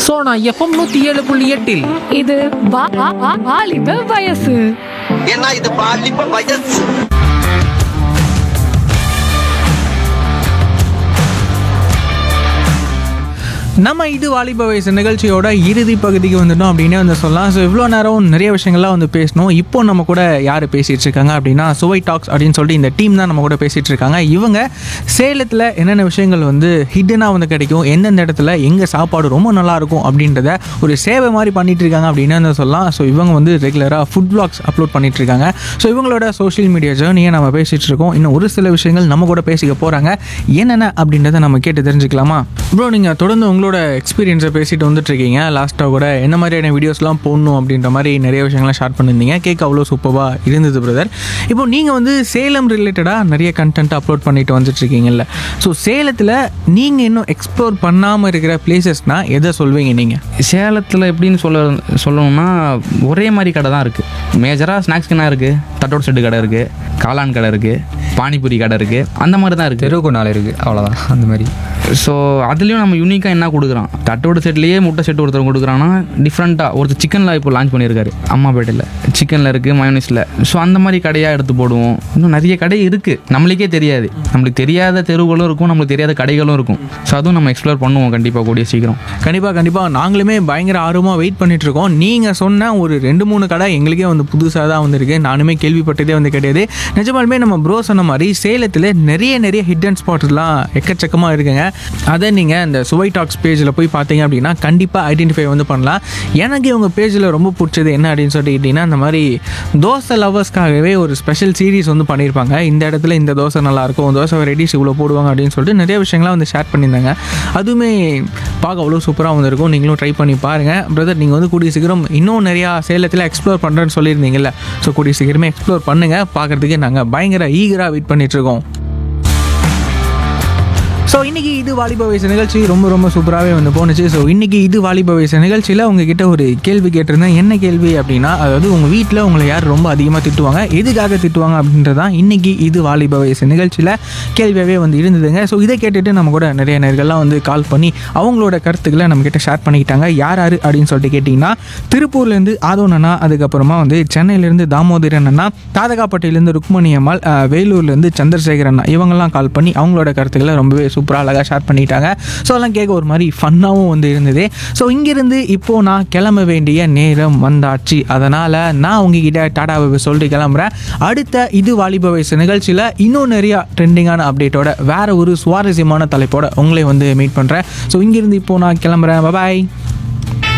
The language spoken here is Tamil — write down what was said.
சோனா எஃப்எம் நூத்தி ஏழு புள்ளி எட்டில் இது வா- வா- வா- வாலிப வயசு ஏன்னா இது பாலிப்ப வயசு நம்ம இது வாலிப வயசு நிகழ்ச்சியோட இறுதி பகுதிக்கு வந்துட்டோம் அப்படின்னே வந்து சொல்லலாம் ஸோ இவ்வளோ நேரம் நிறைய விஷயங்கள்லாம் வந்து பேசணும் இப்போ நம்ம கூட யார் பேசிகிட்டு இருக்காங்க அப்படின்னா சுவை டாக்ஸ் அப்படின்னு சொல்லிட்டு இந்த டீம் தான் நம்ம கூட பேசிகிட்டு இருக்காங்க இவங்க சேலத்தில் என்னென்ன விஷயங்கள் வந்து ஹிட்டனாக வந்து கிடைக்கும் எந்தெந்த இடத்துல எங்கே சாப்பாடு ரொம்ப நல்லா இருக்கும் அப்படின்றத ஒரு சேவை மாதிரி பண்ணிட்டு இருக்காங்க அப்படின்னு வந்து சொல்லலாம் ஸோ இவங்க வந்து ரெகுலராக ஃபுட் vlogs அப்லோட் பண்ணிட்டு இருக்காங்க ஸோ இவங்களோட சோஷியல் மீடியா ஜேர்னியை நம்ம பேசிகிட்டு இருக்கோம் இன்னும் ஒரு சில விஷயங்கள் நம்ம கூட பேசிக்க போகிறாங்க என்னென்ன அப்படின்றத நம்ம கேட்டு தெரிஞ்சுக்கலாமா ப்ரோ நீங்கள் தொடர்ந்து உங்களோட எக்ஸ்பீரியன்ஸை பேசிட்டு வந்துட்டு இருக்கீங்க லாஸ்ட்டாக கூட என்ன மாதிரியான வீடியோஸ்லாம் போடணும் அப்படின்ற மாதிரி நிறைய விஷயங்கள்லாம் ஷேர் பண்ணியிருந்தீங்க கேட்க அவ்வளோ சூப்பராக இருந்தது பிரதர் இப்போ நீங்கள் வந்து சேலம் ரிலேட்டடாக நிறைய கண்டென்ட் அப்லோட் பண்ணிட்டு வந்துட்டு இருக்கீங்கல்ல ஸோ சேலத்தில் நீங்கள் இன்னும் எக்ஸ்ப்ளோர் பண்ணாமல் இருக்கிற பிளேசஸ்னால் எதை சொல்வீங்க நீங்கள் சேலத்தில் எப்படின்னு சொல்ல சொல்லணும்னா ஒரே மாதிரி கடை தான் இருக்குது மேஜராக ஸ்நாக்ஸ் என்ன இருக்குது தட்டோட செட்டு கடை இருக்குது காளான் கடை இருக்குது பானிபூரி கடை இருக்குது அந்த மாதிரி தான் இருக்குது தெருவுக்கு நாள் இருக்குது அவ்வளோதான் அந்த மாதிரி ஸோ அதுலேயும் நம்ம யூனிக்காக என்ன கொடுக்குறோம் தட்டோட செட்லேயே முட்டை செட் ஒருத்தர் கொடுக்குறான்னா டிஃப்ரெண்ட்டாக ஒருத்தர் சிக்கனில் இப்போ லான்ச் பண்ணியிருக்காரு அம்மாப்பேட்டையில் சிக்கனில் இருக்குது மயோனிஸில் ஸோ அந்த மாதிரி கடையாக எடுத்து போடுவோம் இன்னும் நிறைய கடை இருக்குது நம்மளுக்கே தெரியாது நம்மளுக்கு தெரியாத தெருவுகளும் இருக்கும் நம்மளுக்கு தெரியாத கடைகளும் இருக்கும் ஸோ அதுவும் நம்ம எக்ஸ்ப்ளோர் பண்ணுவோம் கண்டிப்பாக கூடிய சீக்கிரம் கண்டிப்பாக கண்டிப்பாக நாங்களுமே பயங்கர ஆர்வமாக வெயிட் பண்ணிட்டு இருக்கோம் நீங்கள் சொன்ன ஒரு ரெண்டு மூணு கடை எங்களுக்கே வந்து புதுசாக தான் வந்திருக்கு நானுமே கேள்விப்பட்டதே வந்து கிடையாது நிஜமாலுமே நம்ம ப்ரோ சொன்ன மாதிரி சேலத்தில் நிறைய நிறைய ஹிடன் ஸ்பாட்ஸ்லாம் எக்கச்சக்கமாக இருக்குங்க அதை நீங்கள் இந்த சுவை டாக்ஸ் பேஜில் போய் பார்த்தீங்க அப்படின்னா கண்டிப்பாக ஐடென்டிஃபை வந்து பண்ணலாம் எனக்கு இவங்க பேஜில் ரொம்ப பிடிச்சது என்ன அப்படின்னு சொல்லிக்கிட்டிங்கன்னா இந்த மாதிரி தோசை லவர்ஸ்க்காகவே ஒரு ஸ்பெஷல் சீரிஸ் வந்து பண்ணியிருப்பாங்க இந்த இடத்துல இந்த தோசை நல்லாயிருக்கும் தோசை வெரைட்டிஸ் இவ்வளோ போடுவாங்க அப்படின்னு சொல்லிட்டு நிறைய விஷயங்கள்லாம் வந்து ஷேர் பண்ணியிருந்தாங்க அதுவுமே பார்க்க அவ்வளோ சூப்பராக வந்திருக்கும் நீங்களும் ட்ரை பண்ணி பாருங்கள் பிரதர் நீங்கள் வந்து கூடிய சீக்கிரம் இன்னும் நிறையா சேலத்தில் எக்ஸ்ப்ளோர் பண்ணுறேன்னு சொல்லியிருந்தீங்கல்ல ஸோ கூடிய சீக்கிரமே எக்ஸ்ப்ளோர் பண்ணுங்கள் பார்க்குறதுக்கு நாங்கள் பயங்கர ஈகராக வெயிட் பண்ணிகிட்ருக்கோம் ஸோ இன்றைக்கி இது வாலிப வயசு நிகழ்ச்சி ரொம்ப ரொம்ப சூப்பராகவே வந்து போணுச்சு ஸோ இன்றைக்கி இது வாலிப வயசு நிகழ்ச்சியில் உங்ககிட்ட ஒரு கேள்வி கேட்டிருந்தேன் என்ன கேள்வி அப்படின்னா அதாவது உங்கள் வீட்டில் உங்களை யார் ரொம்ப அதிகமாக திட்டுவாங்க எதுக்காக திட்டுவாங்க அப்படின்றதான் இன்றைக்கி இது வாலிப வயசு நிகழ்ச்சியில் கேள்வியாகவே வந்து இருந்ததுங்க ஸோ இதை கேட்டுட்டு நம்ம கூட நிறைய நேர்கள்லாம் வந்து கால் பண்ணி அவங்களோட கருத்துக்களை நம்மக்கிட்ட ஷேர் பண்ணிக்கிட்டாங்க யார் யார் அப்படின்னு சொல்லிட்டு கேட்டிங்கன்னா திருப்பூர்லேருந்து ஆதவன் அண்ணா அதுக்கப்புறமா வந்து சென்னையிலேருந்து தாமோதரன் அண்ணா தாதகாப்பட்டியிலேருந்து ருக்மணி அம்மாள் அஹ், வேலூர்லேருந்து சந்திரசேகர் அண்ணா இவங்கெல்லாம் கால் பண்ணி அவங்களோட கருத்துக்களை ரொம்பவே சூப்பராக அழகாக ஷேர் பண்ணிட்டாங்க ஸோ அதெல்லாம் கேட்க ஒரு மாதிரி ஃபன்னாகவும் வந்து இருந்தது ஸோ இங்கிருந்து இப்போது நான் கிளம்ப வேண்டிய நேரம் வந்தாச்சு அதனால் நான் உங்ககிட்ட டாடாவை சொல்லிட்டு கிளம்புறேன் அடுத்த இது வாலிப வயசு நிகழ்ச்சியில் இன்னும் நிறையா ட்ரெண்டிங்கான அப்டேட்டோட வேற ஒரு சுவாரஸ்யமான தலைப்போட உங்களை வந்து மீட் பண்ணுறேன் ஸோ இங்கிருந்து இப்போது நான் கிளம்புறேன் பாய்